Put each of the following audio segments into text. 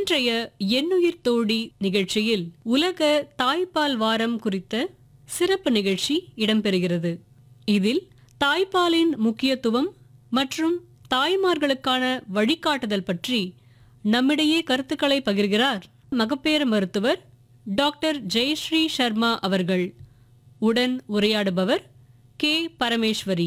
இன்றைய எண்ணுயிர் தோழி நிகழ்ச்சியில் உலக தாய்ப்பால் வாரம் குறித்த சிறப்பு நிகழ்ச்சி இடம்பெறுகிறது இதில் தாய்ப்பாலின் முக்கியத்துவம் மற்றும் தாய்மார்களுக்கான வழிகாட்டுதல் பற்றி நம்மிடையே கருத்துக்களை பகிர்கிறார் மகப்பேறு மருத்துவர் டாக்டர் ஜெயஸ்ரீ சர்மா அவர்கள் உடன் உரையாடுபவர் கே பரமேஸ்வரி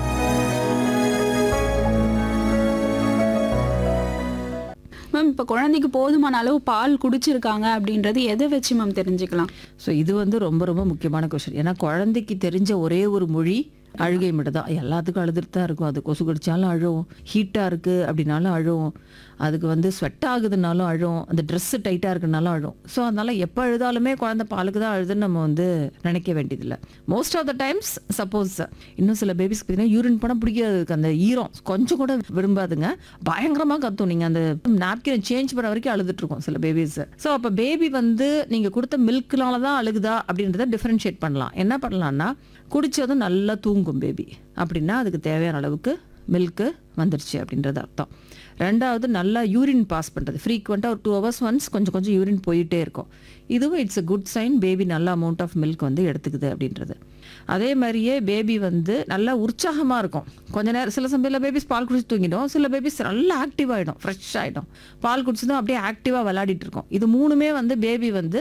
மேம் இப்போ குழந்தைக்கு போதுமான அளவு பால் குடிச்சிருக்காங்க அப்படின்றது எதை வச்சு மேம் தெரிஞ்சுக்கலாம் ஸோ இது வந்து ரொம்ப ரொம்ப முக்கியமான கொஷின் ஏன்னா குழந்தைக்கு தெரிஞ்ச ஒரே ஒரு மொழி அழுகை மட்டும் தான் எல்லாத்துக்கும் அழுதுட்டு தான் இருக்கும் அது கொசு கடிச்சாலும் அழும் ஹீட்டாக இருக்குது அப்படின்னாலும் அழும் அதுக்கு வந்து ஸ்வெட் ஆகுதுனாலும் அழும் அந்த ட்ரெஸ்ஸு டைட்டாக இருக்குனாலும் அழும் ஸோ அதனால் எப்போ அழுதாலுமே குழந்தை பாலுக்கு தான் அழுதுன்னு நம்ம வந்து நினைக்க வேண்டியதில்லை most of the times suppose இன்னும் சில பேபிஸ்க்கு பார்த்தீங்கன்னா யூரின் படம் பிடிக்காது அதுக்கு அந்த ஈரம் கொஞ்சம் கூட விரும்பாதுங்க பயங்கரமாக கத்தும் நீங்கள் அந்த நாப்கினை சேஞ்ச் பண்ண வரைக்கும் அழுதுட்டு இருக்கும் சில பேபிஸ் ஸோ அப்போ பேபி வந்து நீங்கள் கொடுத்த மில்க்னால தான் அழுகுதா அப்படின்றத டிஃப்ரென்ஷியேட் பண்ணலாம் என்ன பண்ணலாம்னா குடிச்சதும் நல்லா தூங்கும் பேபி அப்படின்னா அதுக்கு தேவையான அளவுக்கு மில்க்கு வந்துருச்சு அப்படின்றது அர்த்தம் ரெண்டாவது நல்லா யூரின் பாஸ் பண்ணுறது ஃப்ரீக்வெண்ட்டாக ஒரு டூ ஹவர்ஸ் ஒன்ஸ் கொஞ்சம் கொஞ்சம் யூரின் போயிட்டே இருக்கும் இதுவும் it's a good sign baby நல்ல அமௌண்ட் ஆஃப் மில்க் வந்து எடுத்துக்குது அப்படின்றது அதே மாதிரியே பேபி வந்து நல்லா உற்சாகமாக இருக்கும் கொஞ்ச நேரம் சில சமயத்தில் பேபிஸ் பால் குடிச்சு தூங்கிடும் சில பேபிஸ் நல்லா ஆக்டிவ் ஆகிடும் ஃப்ரெஷ் ஆகிடும் பால் குடிச்சதும் அப்படியே ஆக்டிவாக விளையாடிட்டு இருக்கும் இது மூணுமே வந்து பேபி வந்து